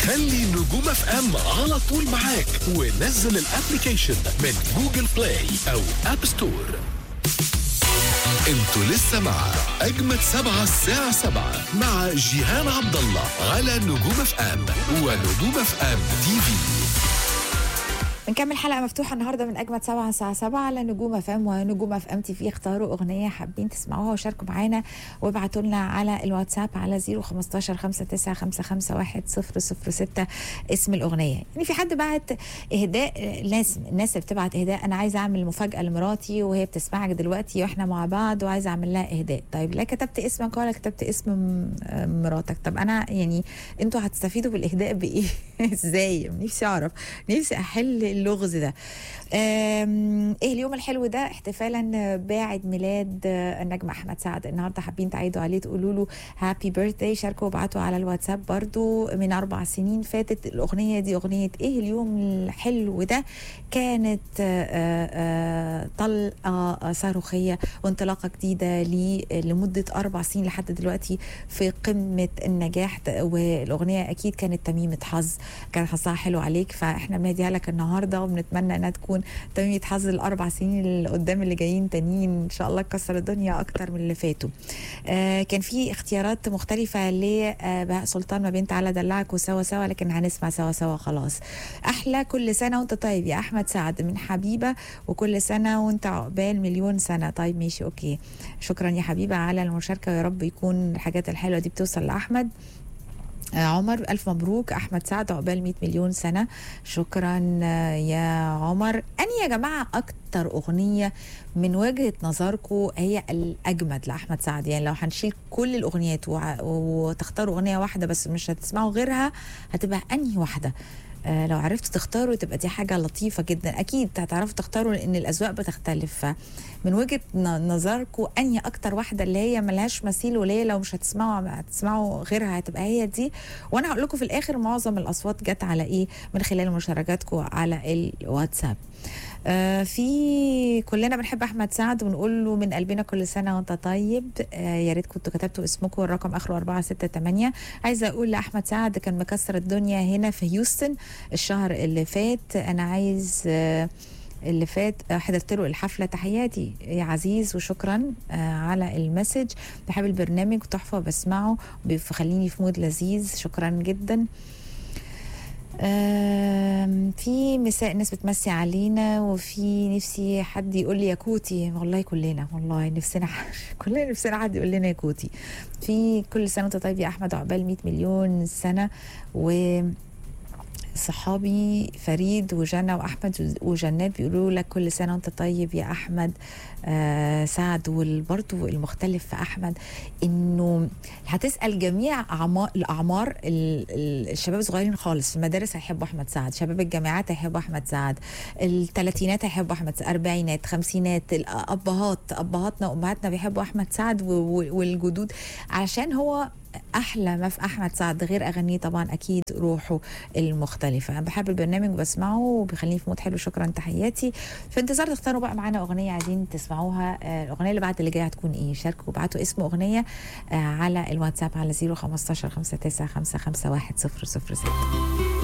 خلي نجوم اف ام على طول معاك ونزل الابليكيشن من جوجل بلاي او اب ستور انتوا لسه مع اجمد سبعة الساعة سبعة مع جيهان عبد الله على نجوم اف ام ونجوم اف ام تي في بنكمل حلقة مفتوحة النهاردة من أجمد سبعة الساعة سبعة على نجوم اف ام ونجوم اف ام تي في اختاروا أغنية حابين تسمعوها وشاركوا معانا وابعتوا لنا على الواتساب على 015 59 ستة اسم الأغنية يعني في حد بعت إهداء ناس الناس اللي بتبعت إهداء أنا عايزة أعمل مفاجأة لمراتي وهي بتسمعك دلوقتي وإحنا مع بعض وعايزة أعمل لها إهداء طيب لا كتبت اسمك ولا كتبت اسم م- مراتك طب أنا يعني أنتوا هتستفيدوا بالإهداء بإيه إزاي نفسي أعرف نفسي أحل اللغز ده أم، ايه اليوم الحلو ده احتفالا بعيد ميلاد آه، النجم احمد سعد النهارده حابين تعيدوا عليه تقولوا له هابي بيرثداي شاركوا وابعتوا على الواتساب برضو من اربع سنين فاتت الاغنيه دي اغنيه ايه اليوم الحلو ده كانت آه، آه، آه، طلقه آه، صاروخيه وانطلاقه جديده ليه لمده اربع سنين لحد دلوقتي في قمه النجاح والاغنيه اكيد كانت تميمه حظ كان حظها حلو عليك فاحنا بنهديها لك النهارده وبنتمنى انها تكون تميمه حظ الاربع سنين اللي قدام اللي جايين تانيين ان شاء الله تكسر الدنيا اكتر من اللي فاتوا آه كان في اختيارات مختلفه لبهاء سلطان ما بين تعالى دلعك وسوا سوا لكن هنسمع سوا سوا خلاص احلى كل سنه وانت طيب يا احمد سعد من حبيبه وكل سنه وانت عقبال مليون سنه طيب ماشي اوكي شكرا يا حبيبه على المشاركه ويا رب يكون الحاجات الحلوه دي بتوصل لاحمد آه، عمر ألف مبروك أحمد سعد عقبال 100 مليون سنة شكرا آه، يا عمر أني يا جماعة أكتر أغنية من وجهة نظركم هي الأجمد لأحمد سعد يعني لو هنشيل كل الأغنيات وع- وتختاروا أغنية واحدة بس مش هتسمعوا غيرها هتبقى أنهي واحدة آه، لو عرفتوا تختاروا تبقى دي حاجة لطيفة جدا أكيد هتعرفوا تختاروا لأن الأذواق بتختلف فمن وجهة ن- نظركم أنهي أكتر واحدة اللي هي ملهاش مثيل واللي هي لو مش هتسمعوا هتسمعوا غيرها هتبقى هي دي وأنا هقول لكم في الآخر معظم الأصوات جت على إيه من خلال مشاركاتكم على الواتساب آه في كلنا بنحب احمد سعد ونقول له من قلبنا كل سنه وانت طيب آه يا ريت كنتوا كتبتوا اسمكم والرقم اخره 468 عايزه اقول لاحمد سعد كان مكسر الدنيا هنا في هيوستن الشهر اللي فات انا عايز آه اللي فات آه، حضرت له الحفله تحياتي يا عزيز وشكرا آه على المسج بحب البرنامج تحفه بسمعه بيخليني في مود لذيذ شكرا جدا آم، في مساء ناس بتمسي علينا وفي نفسي حد يقول لي يا كوتي والله كلنا والله نفسنا كلنا نفسنا حد يقول لنا يا كوتي في كل سنه وانت طيب يا احمد عقبال 100 مليون سنه و صحابي فريد وجنى واحمد وجنات بيقولوا لك كل سنه وانت طيب يا احمد آه سعد وبرضه المختلف في احمد انه هتسال جميع اعمار الاعمار ال- ال- الشباب الصغيرين خالص في المدارس هيحبوا احمد سعد شباب الجامعات هيحبوا احمد سعد الثلاثينات هيحبوا احمد سعد اربعينات خمسينات الابهات ابهاتنا وامهاتنا بيحبوا احمد سعد و- و- والجدود عشان هو احلى ما في احمد سعد غير اغانيه طبعا اكيد روحه المختلفه انا بحب البرنامج وبسمعه وبيخليني في مود حلو شكرا تحياتي في انتظار تختاروا بقى معانا اغنيه عايزين تسمعوها آه، الاغنيه اللي بعد اللي جايه هتكون ايه شاركوا وابعتوا اسم اغنيه آه، على الواتساب على 015 59 55 1 006